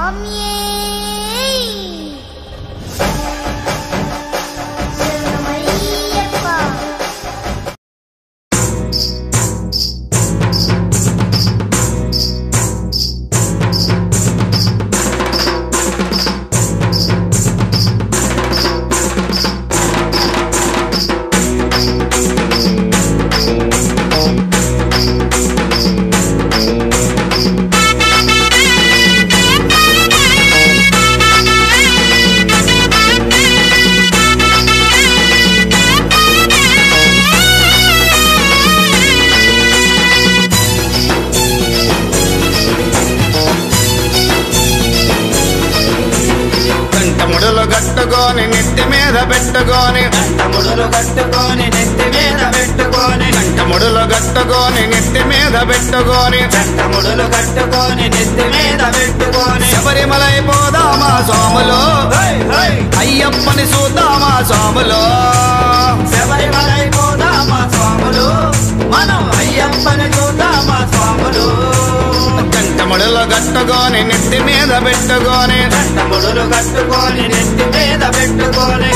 స్వామియే శరణమయ్యప్ప కంటముడులు కట్టుకొని నెత్తి మీద పెట్టుకొని కంటముడులు కట్టుకొని నెత్తి మీద పెట్టుకొని కంటముడులు కట్టుకొని నెత్తి మీద పెట్టుకొని కంటముడులు కట్టుకొని నెత్తి మీద పెట్టుకొని శబరిమలై పోదామా స్వాములు హై, హై, అయ్యప్పని చూద్దామా స్వాములు శబరిమలై పోదామా స్వాములు మనం అయ్యప్పని చూద్దామా స్వాములు కంటముడులు కట్టుకొని నెత్తి మీద పెట్టుకొని కంటముడులు కట్టుకొని నెత్తి మీద పెట్టుకొని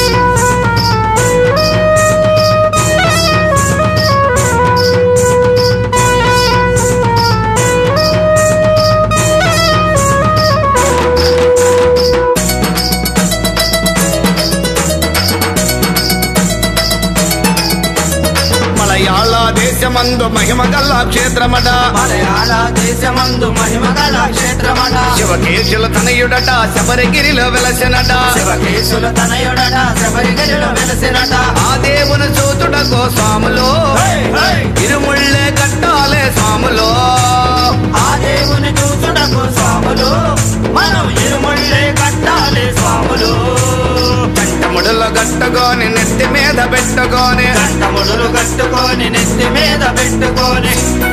మలయాళ దేశమందు మహిమ గల్ల క్షేత్రమట మలయాళ దేశమందు మహిమ గల క్షేత్రమట శివకేశుల తనయుడట శబరిగిరిలో వెలసినట శివకేశుల తనయుడట శబరిగిరిలో వెలసినట ఆ దేవుని చూచుటకు స్వాములు హై, హై, ఇరుముళ్ళే కట్టాలే స్వాములు ఆ దేవుని చూచుటకు స్వాములు మనం ఇరుముళ్ళే కట్టాలి స్వాములు కంటముడులు కట్టుకొని నెత్తి మీద పెట్టుకొని కంటముడులు కట్టుకొని నెత్తి మీద పెట్టుకొని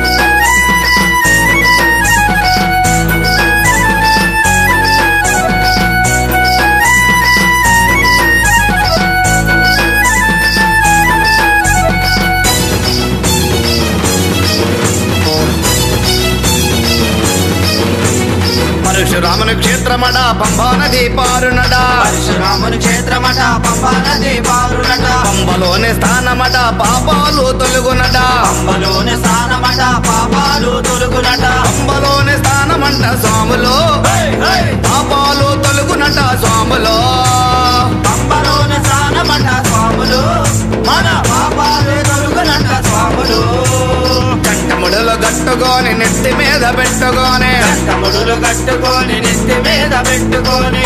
పరశురాముని క్షేత్రమట పంబా నది పారునట పరశురాముని క్షేత్రమట పంపా నది పారునట పంబలోని స్థానమట పాపాలు తొలుగునట పంబలోని స్నానమట పాపాలు తొలుగునట పంబలోని స్థానమంట స్వాములు హై, హై, పాపాలు తొలుగునట స్వాములు పంబలోని స్నానమట స్వాములు మన పాపాలు తొలుగునట స్వాములు కంటముడులు కట్టుకొని నెత్తి మీద పెట్టుకొని కంటముడులు కట్టుకొని నెత్తి మీద పెట్టుకొని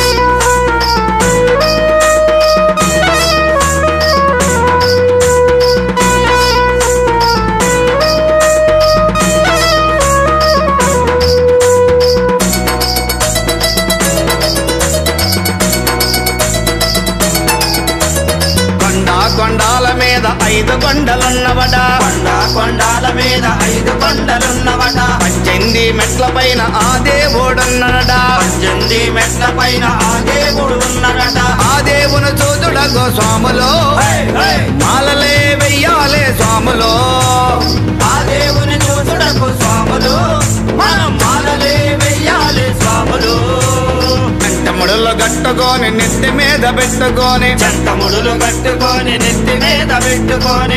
కొండ కొండాల మీద ఐదు కొండలున్నవట కొండ కొండాల మీద ఐదు కొండలున్నవట పద్దెనిమిది మెట్ల పైన ఆ దేవుడున్నడట పద్దెనిమిది మెట్ల పైన ఆ దేవుడు ఉన్నడట ఆ దేవుని చూచుడకు స్వాములు హై, హై, మాలలే వెయ్యాలే స్వాములు ఆ దేవుని చూసుడకు స్వాములు మనం మాలలే వెయ్యాలి స్వాములు కంటముడులు కట్టుకొని నెత్తి మీద పెట్టుకొని చంతముడులు కట్టుకొని నెత్తి మీద పెట్టుకొని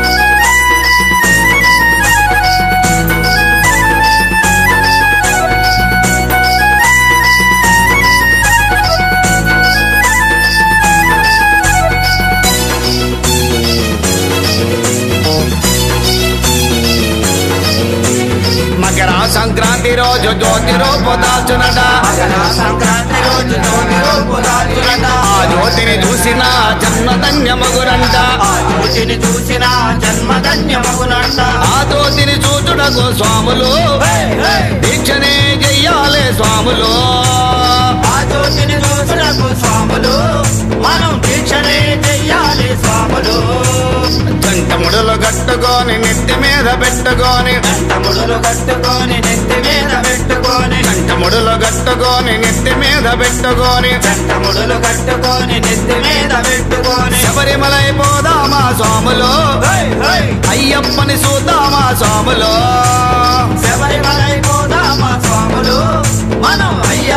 మకర సంక్రాంతి రోజు జ్యోతి రూపు దాచునట మకర సంక్రాంతి రోజు జ్యోతి రూపు దాచునట ఆ జ్యోతిని చూసిన జన్మధన్యమగురంట ఆ జ్యోతిని చూసిన జన్మధన్యమగునంట ఆ జ్యోతిని చూచుటకు స్వాములు హై, హై, దీక్షనే చెయ్యాలే స్వాములు ఆ జ్యోతిని చూసుడకు స్వాములు మనం దీక్షనే చెయ్యాలి స్వాములు కంటముడులు కట్టుకొని నెత్తి మీద పెట్టుకొని కంటముడులు కట్టుకొని నెత్తి మీద పెట్టుకొని కంటముడులు కట్టుకొని నెత్తి మీద పెట్టుకొని కంటముడులు కట్టుకొని నెత్తి మీద పెట్టుకొని శబరిమలై పోదామా స్వాములు హై, హై, అయ్యప్పని చూద్దామా స్వాములు శబరిమలై పోదామా స్వాములు మనం అయ్య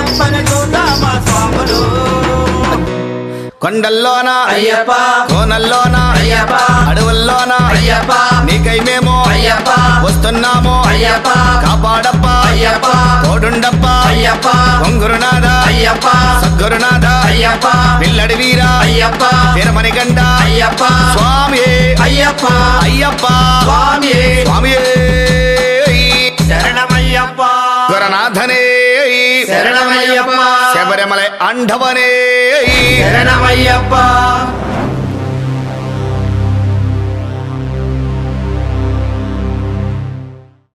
కొండల్లోన అయ్యప్ప కోనల్లోన అయ్యప్ప అడవుల్లోన అయ్యప్ప నీకై మేము అయ్యప్ప వస్తున్నాము అయ్యప్ప కాపాడప్ప అయ్యప్ప తోడుండప్ప అయ్యప్ప కొంగురునాథ అయ్యప్ప సద్గురునాథ అయ్యప్ప పిల్లడి వీర అయ్యప్ప తిరుమణి గంట అయ్యప్ప స్వామి అయ్యప్ప అయ్యప్ప స్వామి స్వామి శరణమయ్యప్ప గురనాథనే శరణమయ్యప్ప శబరిమల అండవనే శరణమయ్యప్ప